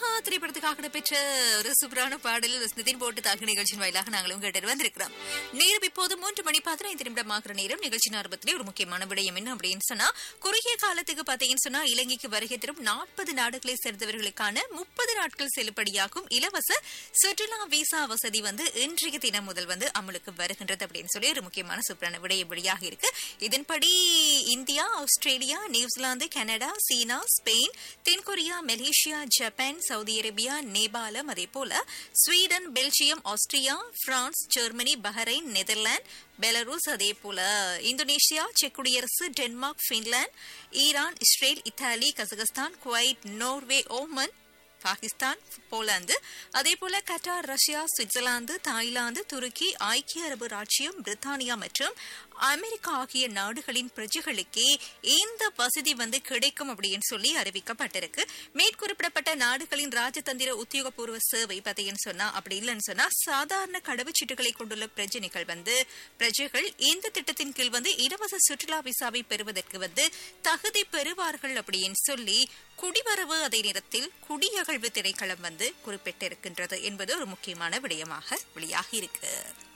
ஆஹா திரைப்படத்துக்காக இடம்பெற்ற ஒரு சூப்பரான பாடல் நிதின் போட்டு தாக்கு நிகழ்ச்சியின் வாயிலாக நாங்களும் கேட்டு வந்திருக்கிறோம் நேரம் இப்போது மூன்று மணி பதினைந்து நிமிடம் ஆகிற நேரம் நிகழ்ச்சியின் ஆரம்பத்திலே ஒரு முக்கியமான விடயம் என்ன அப்படின்னு சொன்னா குறுகிய காலத்துக்கு பாத்தீங்கன்னு சொன்னா இலங்கைக்கு வருகை தரும் நாற்பது நாடுகளை சேர்ந்தவர்களுக்கான முப்பது நாட்கள் செல்லுபடியாகும் இலவச சுற்றுலா விசா வசதி வந்து இன்றைய தினம் முதல் வந்து அமலுக்கு வருகின்றது அப்படின்னு சொல்லி ஒரு முக்கியமான சூப்பரான விடயம் வெளியாக இருக்கு இதன்படி India Australia New Zealand Canada China Spain தென்கொரியா மலேசியா ஜப்பான் சவுதி அரேபியா நேபாளம் அதே போல Sweden Belgium Austria France Germany Bahrain Netherlands Belarus அதே போல இந்தோனேஷியா செக் குடியரசு Denmark Finland Iran Israel Italy Kazakhstan Kuwait Norway Oman Pakistan Poland அதே போல கட்டார் ரஷ்யா சுவிட்சர்லாந்து தாய்லாந்து துருக்கி ஐக்கிய அரபு ராச்சியம் பிரித்தானியா மற்றும் அமெரிக்கா ஆகிய நாடுகளின் பிரஜைகளுக்கே இந்த வசதி வந்து கிடைக்கும் அப்படின்னு சொல்லி அறிவிக்கப்பட்டிருக்கு மேற்குறிப்பிடப்பட்ட நாடுகளின் ராஜதந்திர உத்தியோகபூர்வ சேவை பார்த்தீங்கன்னு சொன்னா அப்படி இல்லைன்னு சொன்னா சாதாரண கடவுச்சீட்டுகளை கொண்டுள்ள பிரஜைகள் வந்து பிரஜைகள் இந்த திட்டத்தின் கீழ் வந்து இலவச சுற்றுலா விசாவை பெறுவதற்கு வந்து தகுதி பெறுவார்கள் அப்படின்னு சொல்லி குடிவரவு அதே நேரத்தில் குடியகழ்வு திணைக்களம் வந்து குறிப்பிட்டிருக்கின்றது என்பது ஒரு முக்கியமான விடயமாக வெளியாகி இருக்கு